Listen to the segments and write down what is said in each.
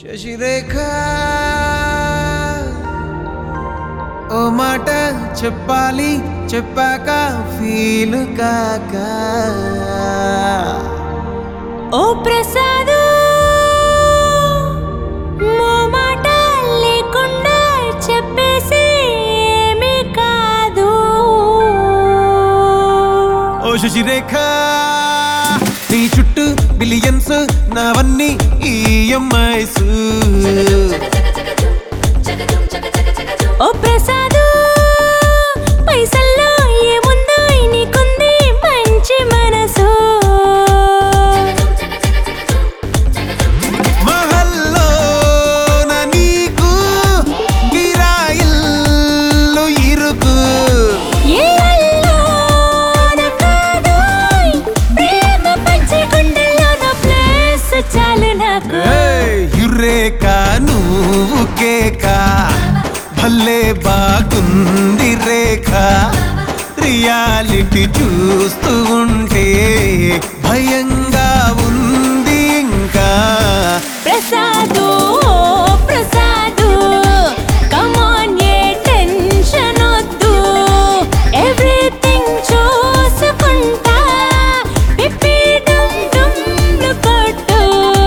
శశిరేఖ ఓ మాట చెప్పాలి చెప్పాక ఫీల్ కాక ఓ ప్రసాదు మో మాట లేకుండా చెప్పేసి ఏమీ కాదు ఓ శశిరేఖ నీ చుట్టూ బిలియన్స్ నావన్నీ ఈఎంఐస్ ఓ ప్రసాదు పైసల్లో ఏముందో నీకుంది మంచి మనసు మహల్లో నా నీకు గిరాయిల్లు ఇరుకు ఏ అల్లోన కాదు ప్రేమ పంచే గుండెల్లోన ప్లేస్ చాలు నాకు ఏయ్, యురేక నువ్వు కేక భలే బాగుంది రేఖ రియాలిటీ చూస్తూ ఉంటే భయంగా ఉంది ఇంకా ప్రసాదు ఓ ప్రసాదు కమాన్ ఏ టెన్షన్ వద్దు ఎవ్రీథింగ్ చూసుకుంటా పిప్పి డుమ్ డుమ్లు కొట్టు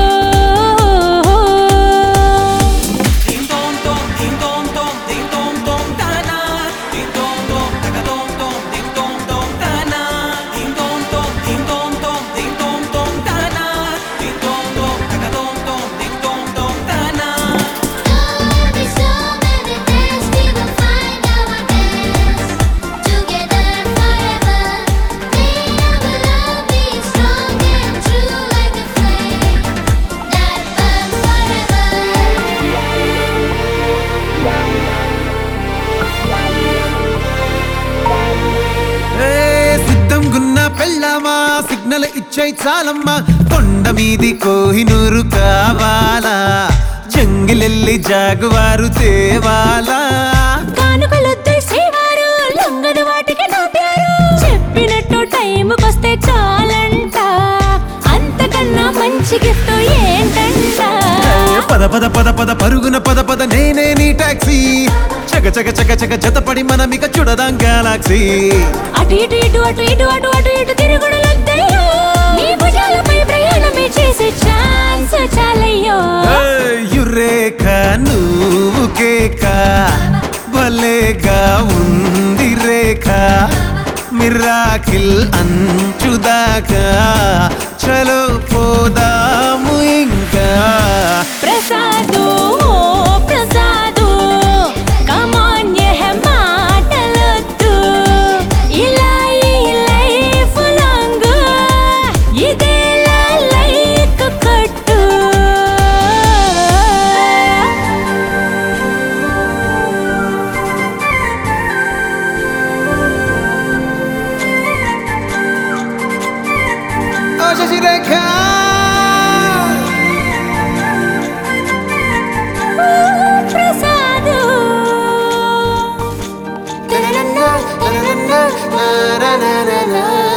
There'll be so many things we will find nowadays. Together forever, may our love be strong and true like a flame that burns forever. ఏ సిద్ధం గున్న పెళ్ళామా సిగ్నల్ ఇచ్చే చాలమ్మా కొండ మీది కోహినూరు కావాలా జంగిలెల్లి జాగువారు తేవాలా కానుకలొద్దు శ్రీవారు లొంగదు వాటికి నా పేరు చెప్పినట్టు టైంకొస్తే చాలంట అంతకన్నా మంచి గిఫ్ట్ ఏంటంట పద పద పద పద పరుగున పద పద నేనే నీ టాక్సీ చక చక చక చక జతపడి మనమిక చూడదాం గెలాక్సీ అటు ఇటు ఇటు అటు ఇటు అటు అటు ఇటు తిరుగుడులొద్దయ్యో నీ భుజాలపై ప్రయాణమే చేసే ఛాన్స్ చాలయ్యో యురేఖ నువ్వు కేక భలేగా ఉంది రేఖ మిరాకిల్ అంచుదాకా చలో పోదాము ఇంకా ప్రసాదు ఓ ప్రసాదు కమాన్ యహ మాటలొద్దు ఇలా ఈ లైఫ్ లాంగ్ ఇదేలా లైక్ కొట్టు ఓ శశిరేఖ ఓ Prasad Na, na, na, na, na, na, na, na, na.